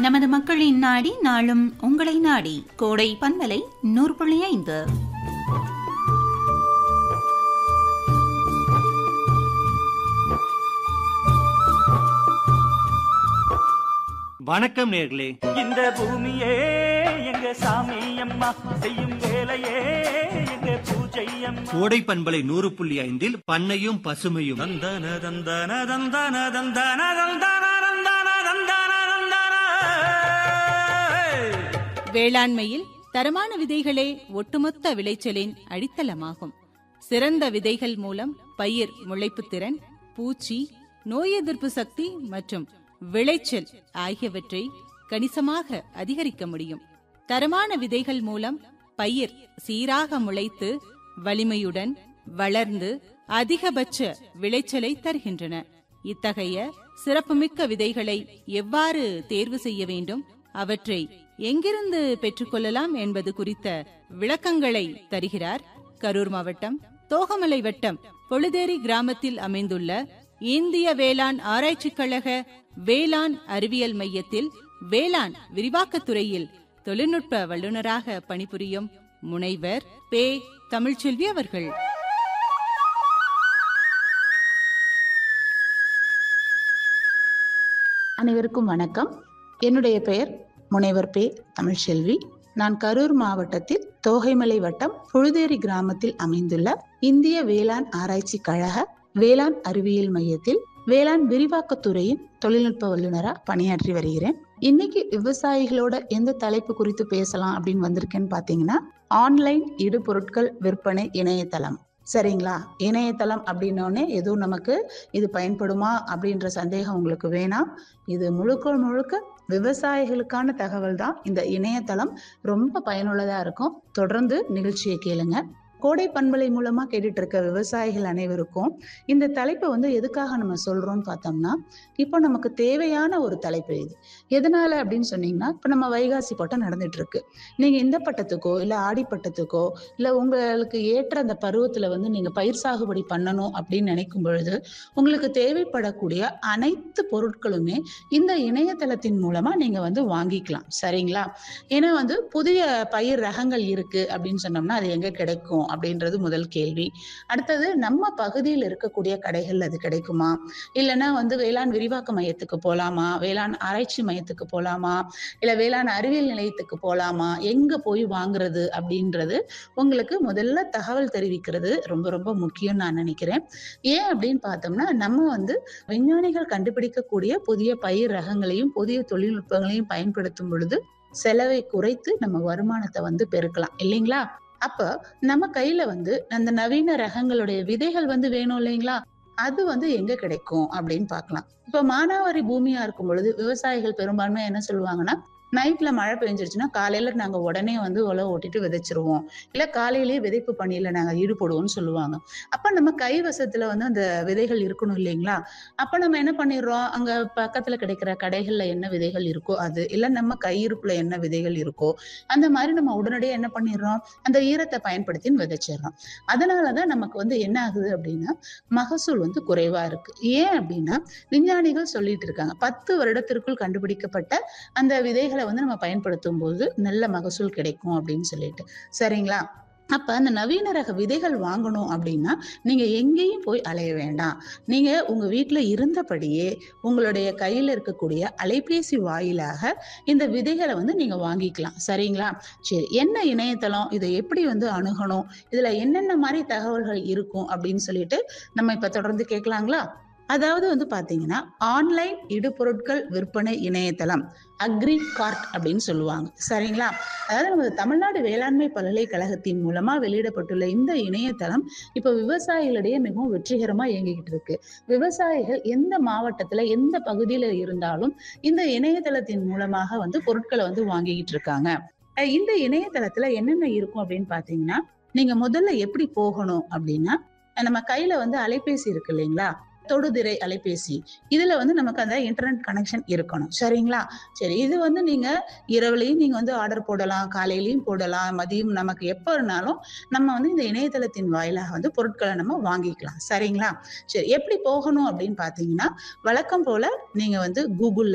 நமது மக்களின் நாடி நாளும் உங்களை நாடி கோடை பண்பலை நூறு புள்ளி ஐந்து வணக்கம் நேர்களே இந்த பூமியே எங்க சாமி அம்மா செய்யும் வேலையே எங்க பூஜை அம்மா கோடை பண்பலை நூறு புள்ளி ஐந்தில் பண்ணையும் பசுமையும் தந்தன தந்தன தந்தன தந்தன தந்தன தந்தன தந்தன தந்தன வேளாண்மையில் தரமான விதைகளே ஒட்டுமொத்த விளைச்சலின் அடித்தளமாகும் சிறந்த விதைகள் மூலம் பயிர் முளைப்புத் திறன் பூச்சி நோய் எதிர்ப்பு சக்தி மற்றும் விளைச்சல் ஆகியவற்றை கணிசமாக அதிகரிக்க முடியும் தரமான விதைகள் மூலம் பயிர் சீராக முளைத்து வலிமையுடன் வளர்ந்து அதிகபட்ச விளைச்சலை தருகின்றன இத்தகைய சிறப்புமிக்க விதைகளை எவ்வாறு தேர்வு செய்ய வேண்டும் அவற்றை எங்கிருந்து பெற்றுக்கொள்ளலாம் என்பது குறித்த விளக்கங்களை தருகிறார் கரூர் மாவட்டம் தோகமலை வட்டம் பொழுதேரி கிராமத்தில் அமைந்துள்ள இந்திய வேளாண் ஆராய்ச்சிக் கழக வேளாண் அறிவியல் மையத்தில் வேளாண் விரிவாக்கத் துறையில் தொழில்நுட்ப வல்லுநராக பணிபுரியும் முனைவர் பே தமிழ்ச்செல்வி அவர்கள் அனைவருக்கும் வணக்கம் என்னுடைய பெயர் முனைவர் பே தமிழ்செல்வி நான் கரூர் மாவட்டத்தில் தோகைமலை வட்டம் புழுதேரி கிராமத்தில் அமைந்துள்ள இந்திய வேளாண் ஆராய்ச்சி கழக வேளாண் அறிவியல் மையத்தில் வேளாண் விரிவாக்கத்துறையின் தொழில்நுட்ப வல்லுநரா பணியாற்றி வருகிறேன் இன்னைக்கு விவசாயிகளோட எந்த தலைப்பு குறித்து பேசலாம் அப்படின்னு வந்திருக்கேன்னு பாத்தீங்கன்னா ஆன்லைன் இடுபொருட்கள் விற்பனை இணையதளம் சரிங்களா இணையதளம் அப்படின்னோடனே எதுவும் நமக்கு இது பயன்படுமா அப்படின்ற சந்தேகம் உங்களுக்கு வேணாம் இது முழுக்க முழுக்க விவசாயிகளுக்கான தகவல் தான் இந்த இணையதளம் ரொம்ப பயனுள்ளதா இருக்கும் தொடர்ந்து நிகழ்ச்சியை கேளுங்க கோடை பண்பலை மூலமா கேட்டுட்டு இருக்க விவசாயிகள் அனைவருக்கும் இந்த தலைப்பை வந்து எதுக்காக நம்ம சொல்றோம்னு பார்த்தோம்னா இப்போ நமக்கு தேவையான ஒரு தலைப்பு இது எதனால அப்படின்னு சொன்னீங்கன்னா இப்போ நம்ம வைகாசி பட்டம் நடந்துட்டு இருக்கு நீங்க இந்த பட்டத்துக்கோ இல்ல ஆடி பட்டத்துக்கோ இல்ல உங்களுக்கு ஏற்ற அந்த பருவத்துல வந்து நீங்க பயிர் சாகுபடி பண்ணணும் அப்படின்னு நினைக்கும் பொழுது உங்களுக்கு தேவைப்படக்கூடிய அனைத்து பொருட்களுமே இந்த இணையதளத்தின் மூலமா நீங்க வந்து வாங்கிக்கலாம் சரிங்களா ஏன்னா வந்து புதிய பயிர் ரகங்கள் இருக்கு அப்படின்னு சொன்னோம்னா அது எங்க கிடைக்கும் அப்படின்றது முதல் கேள்வி அடுத்தது நம்ம பகுதியில் இருக்கக்கூடிய கடைகள் அது கிடைக்குமா இல்லைன்னா வந்து வேளாண் விரிவாக்க மையத்துக்கு போலாமா வேளாண் ஆராய்ச்சி மையத்துக்கு போலாமா இல்ல வேளாண் அறிவியல் நிலையத்துக்கு போலாமா எங்க போய் வாங்குறது அப்படின்றது உங்களுக்கு முதல்ல தகவல் தெரிவிக்கிறது ரொம்ப ரொம்ப முக்கியம் நான் நினைக்கிறேன் ஏன் அப்படின்னு பார்த்தோம்னா நம்ம வந்து விஞ்ஞானிகள் கண்டுபிடிக்கக்கூடிய புதிய பயிர் ரகங்களையும் புதிய தொழில்நுட்பங்களையும் பயன்படுத்தும் பொழுது செலவை குறைத்து நம்ம வருமானத்தை வந்து பெருக்கலாம் இல்லைங்களா அப்ப நம்ம கையில வந்து அந்த நவீன ரகங்களுடைய விதைகள் வந்து வேணும் இல்லைங்களா அது வந்து எங்க கிடைக்கும் அப்படின்னு பார்க்கலாம் இப்ப மானாவாரி பூமியா இருக்கும் பொழுது விவசாயிகள் பெரும்பான்மை என்ன சொல்லுவாங்கன்னா நைட்ல மழை பெஞ்சிருச்சுன்னா காலையில நாங்க உடனே வந்து உழவு ஓட்டிட்டு விதைச்சிருவோம் இல்ல காலையிலேயே விதைப்பு பணியில நாங்க ஈடுபடுவோம்னு சொல்லுவாங்க அப்ப நம்ம கைவசத்துல வந்து அந்த விதைகள் இருக்கணும் இல்லைங்களா அப்ப நம்ம என்ன பண்ணிடுறோம் அங்க பக்கத்துல கிடைக்கிற கடைகள்ல என்ன விதைகள் இருக்கோ அது இல்ல நம்ம கையிருப்புல என்ன விதைகள் இருக்கோ அந்த மாதிரி நம்ம உடனடியே என்ன பண்ணிடுறோம் அந்த ஈரத்தை பயன்படுத்தி விதைச்சிடுறோம் அதனாலதான் நமக்கு வந்து என்ன ஆகுது அப்படின்னா மகசூல் வந்து குறைவா இருக்கு ஏன் அப்படின்னா விஞ்ஞானிகள் சொல்லிட்டு இருக்காங்க பத்து வருடத்திற்குள் கண்டுபிடிக்கப்பட்ட அந்த விதைகளை வந்து நம்ம பயன்படுத்தும் போது நல்ல மகசூல் கிடைக்கும் அப்படின்னு சொல்லிட்டு சரிங்களா அப்ப அந்த நவீன ரக விதைகள் வாங்கணும் அப்படின்னா நீங்க எங்கேயும் போய் அலைய வேண்டாம் நீங்க உங்க வீட்டுல இருந்தபடியே உங்களுடைய கையில இருக்கக்கூடிய அலைபேசி வாயிலாக இந்த விதைகளை வந்து நீங்க வாங்கிக்கலாம் சரிங்களா சரி என்ன இணையதளம் இதை எப்படி வந்து அணுகணும் இதுல என்னென்ன மாதிரி தகவல்கள் இருக்கும் அப்படின்னு சொல்லிட்டு நம்ம இப்ப தொடர்ந்து கேட்கலாங்களா அதாவது வந்து பாத்தீங்கன்னா ஆன்லைன் இடுபொருட்கள் விற்பனை இணையதளம் அக்ரி கார்ட் அப்படின்னு சொல்லுவாங்க சரிங்களா அதாவது நமது தமிழ்நாடு வேளாண்மை பல்கலைக்கழகத்தின் மூலமா வெளியிடப்பட்டுள்ள இந்த இணையதளம் இப்ப விவசாயிகளிடையே மிகவும் வெற்றிகரமா இயங்கிக்கிட்டு இருக்கு விவசாயிகள் எந்த மாவட்டத்துல எந்த பகுதியில இருந்தாலும் இந்த இணையதளத்தின் மூலமாக வந்து பொருட்களை வந்து வாங்கிக்கிட்டு இருக்காங்க அஹ் இந்த இணையதளத்துல என்னென்ன இருக்கும் அப்படின்னு பாத்தீங்கன்னா நீங்க முதல்ல எப்படி போகணும் அப்படின்னா நம்ம கையில வந்து அலைபேசி இருக்கு இல்லைங்களா தொடுதிரை அலைபேசி இதுல வந்து நமக்கு அந்த இன்டர்நெட் கனெக்ஷன் இருக்கணும் சரிங்களா சரி இது வந்து நீங்க இரவுலையும் நீங்க வந்து ஆர்டர் போடலாம் காலையிலயும் போடலாம் மதியம் நமக்கு எப்ப இருந்தாலும் நம்ம வந்து இந்த இணையதளத்தின் வாயிலாக வந்து பொருட்களை நம்ம வாங்கிக்கலாம் சரிங்களா சரி எப்படி போகணும் அப்படின்னு பாத்தீங்கன்னா வழக்கம் போல நீங்க வந்து கூகுள்ல